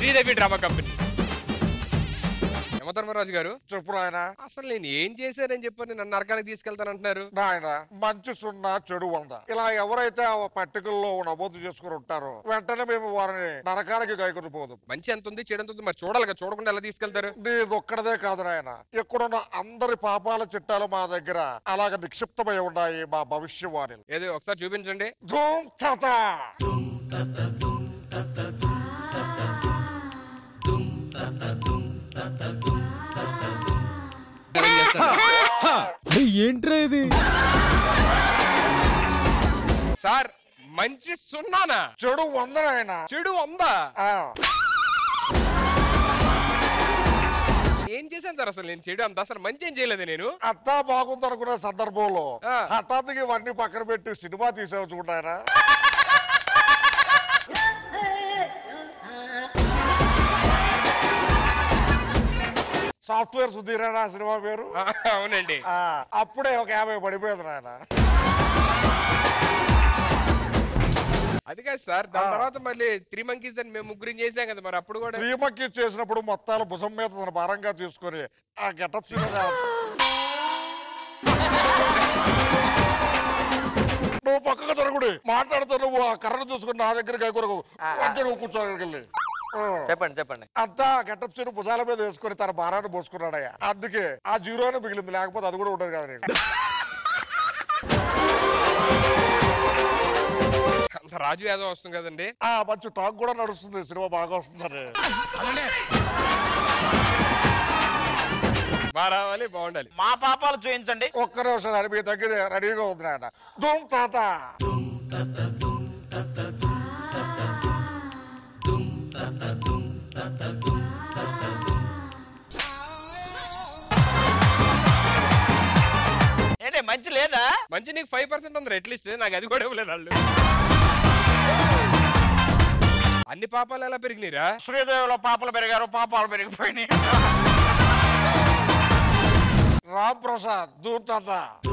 Sridevi drama company Yamadharmaraju గారు చెప్పు నాయన అసలు నేను ఏం చేశానని చెప్పని నన్ను నరకానికి తీసుకెళ్తానంటున్నారు నాయన మంచి సున్నా చెడు వంద ఇలా ఎవరైతే ఆ పట్టికల్లో నమోదు చేసుకుని ఉంటారో వెంటనే మేము వారిని నరకానికి గైకొని పోదు మంచి ఎంత ఉంది చెడు ఎంత ఉంది మరి చూడాలి కదా చూడకుండా ఎలా తీసుకెళ్తారు నీదొక్కడదే కాదు నాయన ఇక్కడున్న అందరి పాపాల చిట్టాలు మా దగ్గర అలాగ నిక్షిప్తమై ఉన్నాయి మా భవిష్యవాణిలు ఏదో ఒకసారి చూపించండి ధూమ్ తాత ఏంట్రా ఇది సార్ మంచి సున్నానా చెడు వంద నాయన చెడు ఉందా ఆ, ఏం చేశాను సార్ అసలు నేను చెడు అంత అసలు మంచి ఏం చేయలేదు నేను అంతా బాగుందనుకునే సందర్భంలో ఆ. హఠాత్తుగా ఇవన్నీ పక్కన పెట్టి సినిమా తీసేవచ్చు కూడా ఆయన సాఫ్ట్వేర్ సుధీరేనా సినిమా పేరు ఆ, అవునండి ఆ, అప్పుడే ఒక యాభై పడిపోయింది నాయన అది కాదు సార్ దాని ఆ. తర్వాత మళ్ళీ త్రీ మంకీస్ అని మేము ముగ్గురు చేసాం కదా మరి అప్పుడు కూడా శ్రీమక్కి చేసినప్పుడు మొత్తాలు భుజం మీద తన భారంగా తీసుకొని ఆ గెటప్ సినిమా నువ్వు పక్కకు జరుగుడు మాట్లాడుతూ నువ్వు ఆ కర్రను చూసుకుని నా దగ్గరికి కొరకు కొంచెం నువ్వు కూర్చో అక్కడికి వెళ్ళి ఆ. చెప్పండి చెప్పండి అంతా గెటప్ సీన్ భుజాల మీద వేసుకొని తన భారాన్ని పోసుకున్నాడయ్యా అందుకే ఆ జీరోనే మిగిలింది లేకపోతే అది కూడా ఉండదు కదా నీకు అంత రాజు యాదవ్ వస్తుంది కదండి ఆ మంచి టాక్ కూడా నడుస్తుంది సినిమా బాగా వస్తుందని బాగా రావాలి బాగుండాలి మా పాపాలు చూపించండి ఒక్క నిమిషం అని మీ దగ్గర రెడీగా ఉంది ఆయన ధూమ్ తాత ఏంటి మంచి లేదా మంచి నీకు ఫైవ్ పర్సెంట్ ఉంది అట్లీస్ట్ నాకు అది కూడా ఇవ్వలేదు వాళ్ళు అన్ని పాపాలు ఎలా పెరిగినాయిరా శ్రీదేవిలో పాపలు పెరిగారు పాపాలు పెరిగిపోయినాయి రామ్ ప్రసాద్ ధూమ్ తాత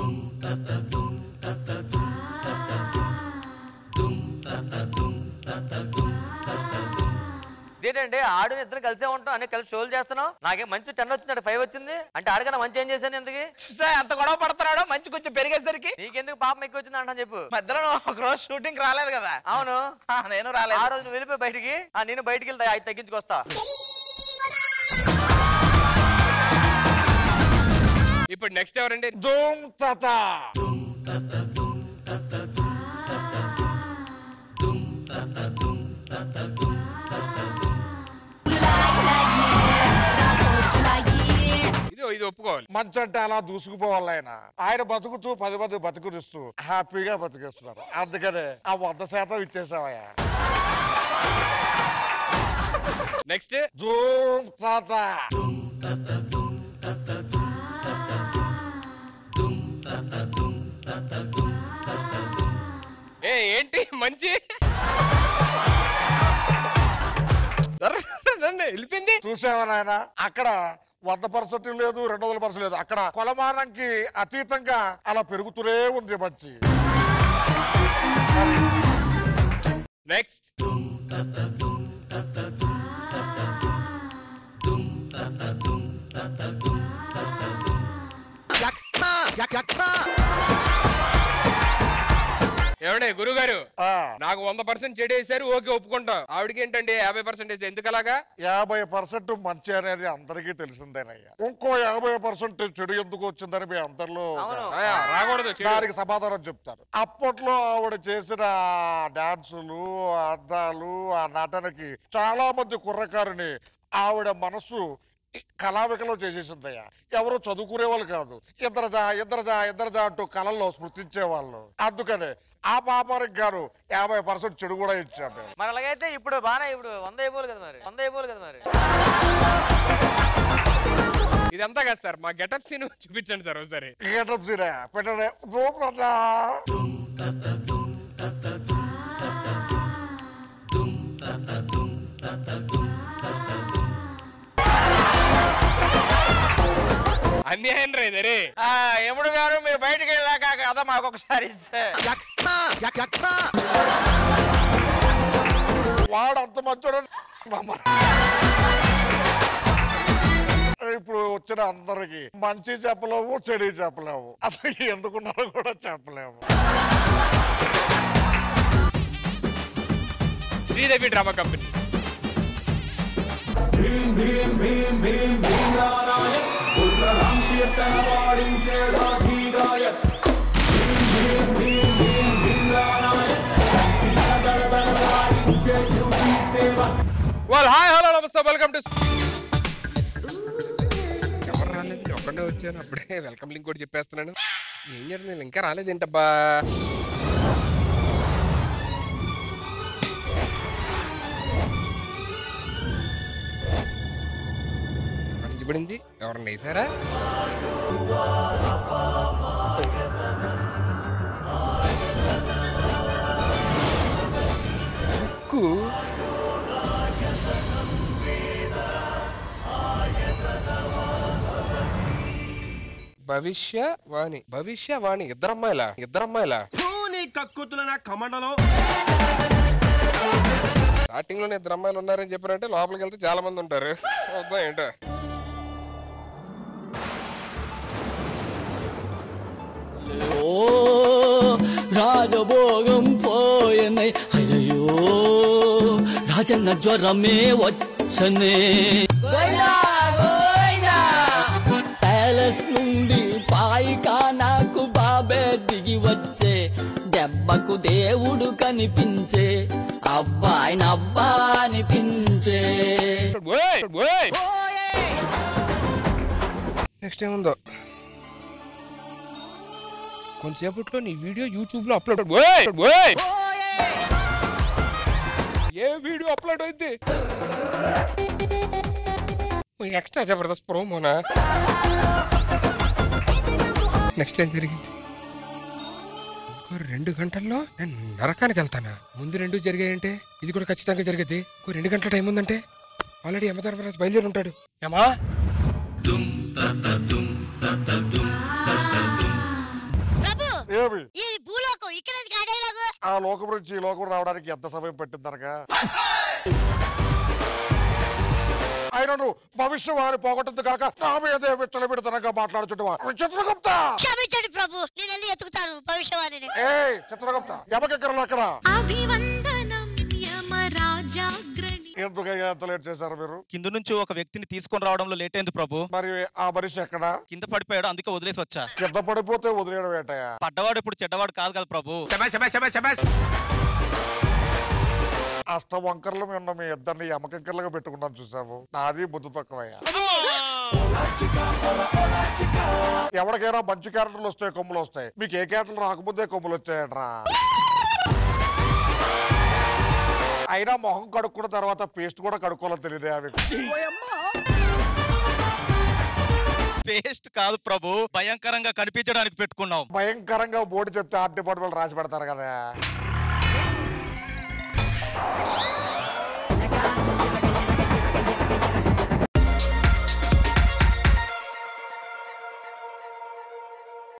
ఏంటంటే ఆడు ఇద్దరు కలిసే ఉంటాం అన్ని కలిసి షోలు చేస్తున్నాం నాకే మంచి టెన్ వచ్చింది ఫైవ్ వచ్చింది అంటే ఆడకన్నా మంచి ఏం చేశాను ఎందుకు సార్ ఎంత గొడవ పడుతున్నాడో మంచి కొంచెం పెరిగేసరికి నీకెందుకు పాపం ఎక్కువ వచ్చింది అంటాను చెప్పు మధ్యలో ఒక రోజు షూటింగ్ రాలేదు కదా అవును ఆ, నేను ఆ రాలేదు రోజు నువ్వు వెళ్ళిపోయి బయటికి ఆ నేను బయటికి వెళ్తా అది తగ్గించుకొస్తా ఇప్పుడు నెక్స్ట్ ఎవరండి ధూమ్ తాత ఇది ఇది ఒప్పుకోవాలి మంచి అంటే అలా దూసుకుపోవాలి ఆయన ఆయన బతుకుతూ పది మంది బతుకునిస్తూ హ్యాపీగా బతికేస్తున్నారు అందుకనే ఆ వంద శాతం ఇచ్చేసావయ్యా నెక్స్ట్ ధూమ్ తాత ఏ ఏంటి మంచి రండి, వెళ్ళిపోయింది చూసావా నాయన అక్కడ వంద పర్సెంట్ లేదు రెండు వందల పర్సెంట్ లేదు అక్కడ కొలమానంకి అతీతంగా అలా పెరుగుతూనే ఉంది మంచి నెక్స్ట్ ఏమండే గురుగారు ఆ, నాకు వంద పర్సెంట్ చెడు వేసారు ఓకే ఒప్పుకుంటాం ఆవిడకి ఏంటండి యాభై పర్సెంట్ వేసి ఎందుకు అలాగా యాభై పర్సెంట్ మంచి అనేది అందరికీ తెలిసిందేనయ్యా ఇంకో యాభై పర్సెంట్ చెడు ఎందుకు వచ్చిందని మీ అందరిలో ఒక- అవును. ఆ, రాకూడదు చెడు దానికి సమాధానం చెప్తారు అప్పట్లో ఆవిడ చేసిన డాన్సులు ఆ అద్దాలు ఆ నటనకి చాలా మంది కుర్రకారుని ఆవిడ మనస్సు కళావికలో చేసేసిందయ్యా ఎవరు చదువుకునే వాళ్ళు కాదు ఇద్దరదా ఇద్దరదా ఇద్దరదా అంటూ కళల్లో స్మృతించేవాళ్ళు అందుకనే ఆ పాపానికి గారు యాభై పర్సెంట్ చెడు కూడా ఇచ్చాం మేము మరి అలాగైతే ఇప్పుడు బాగా ఇప్పుడు వంద అయిపోవాలి కదా మరి వంద అయిపోవాలి కదా మరి ఇదంతా కాదు సార్ మా గెటప్ సీన్ చూపించండి సార్ ఒకసారి గెటప్ సీనే పెట్టండి రూపంగా అన్యాయం రా ఇది రే ఆ, యముడు గారు మీరు బయటికి వెళ్ళాక కథ మాకు ఒకసారి ఇస్తే వాడు అంత మంచోడు నమ్మరు. ఇప్పుడు వచ్చిన అందరికి మంచి చెప్పలేము చెడు చెప్పలేము అసలు ఎందుకున్నారో కూడా చెప్పలేము శ్రీదేవి డ్రామా కంపెనీ వాళ్ళు హాయ్ హలో నమస్తే వెల్కమ్ టు ఎవరు రాలేదు నేను ఒక్కడే వచ్చాను అప్పుడే వెల్కమ్ లింక్ కూడా చెప్పేస్తున్నాను ఏం జరిగింది ఇంకా రాలేదేంటబ్బా పడింది ఎవరన్నా వేసారా కు భవిష్యవాణి భవిష్యవాణి ఇద్దరమ్మాయిలా ఇద్దరమ్మాయిలా నీ కక్కుతుల నా కమండలో స్టార్టింగ్ లోనే ఇద్దరు అమ్మాయిలు ఉన్నారని చెప్పారంటే లోపలికి వెళ్తే చాలా మంది ఉంటారు వద్దాం ఏంటో ఓ రాజభోగం పోయనై అయ్యో రాజన్న జ్వరమే వచ్చనే ప్యాలెస్ నుండి పాయికానాకు బాబే దిగి వచ్చే దెబ్బకు దేవుడు కనిపించే అబ్బాయిని అబ్బా అనిపించే నెక్స్ట్ ఏముందో కొంతసేపట్లో నీ వీడియో యూట్యూబ్ లో అప్లోడ్ ఓయ్! ఓయ్! ఏ వీడియో అప్లోడ్ అయింది ఎక్స్ట్రా జబర్దస్త్ ప్రోమోనా నెక్స్ట్ ఏం జరిగింది ఇంకో రెండు గంటల్లో నేను నరకానికి వెళ్తానా ముందు రెండు జరిగాయంటే ఇది కూడా ఖచ్చితంగా జరిగేది ఇంకో రెండు గంటల టైం ఉందంటే ఆల్రెడీ యమధర్మరాజు బయలుదేరి ఉంటాడు యమా ప్రభు ఏమి ఈ భూలోకం ఇక్కడ డైలాగు ఆ లోకం నుంచి ఈ లోకం రావడానికి ఎంత సమయం పట్టిందనగా ఆయన నువ్వు భవిష్యవాణి పోగొట్టింది కాక నా మీదే విచ్చల విడతనగా మాట్లాడుచుంటవా చిత్రగుప్త క్షమించండి ప్రభు నేను వెళ్ళి ఎత్తుకుతాను భవిష్యవాణిని ఏ చిత్రగుప్త ఎమకెక్కరలు అక్కడ అభివందనం యమరాజాగ్రణి ఎందుకయ్యా ఎంత లేట్ చేశారు మీరు కింద నుంచి ఒక వ్యక్తిని తీసుకొని రావడంలో లేట్ అయింది ప్రభు మరి ఆ మనిషి ఎక్కడ కింద పడిపోయాడు అందుకే వదిలేసి వచ్చా కింద పడిపోతే వదిలేయడం ఏంటయ్యా పడ్డవాడు ఇప్పుడు చెడ్డవాడు కాదు కదా ప్రభు అష్ట వంకర్లు ఉన్న మీ ఇద్దరిని ఎమకెక్కర్లుగా పెట్టుకున్నాను చూసాము నాది బుద్ధి తక్కువయ్యా ఎవరికైనా మంచి క్యారెక్టర్లు వస్తాయి కొమ్ములు వస్తాయి మీకు ఏ క్యారెక్టర్లు రాకముందే కొమ్ములు వచ్చాయట్రా అయినా మొహం కడుక్కున్న తర్వాత పేస్ట్ కూడా కడుక్కోవాలని తెలియదే అవి పేస్ట్ కాదు ప్రభు భయంకరంగా కనిపించడానికి పెట్టుకున్నాం భయంకరంగా బోర్డు చెప్తే ఆర్ట్ డిపార్ట్మెంట్ రాసి పెడతారు కదా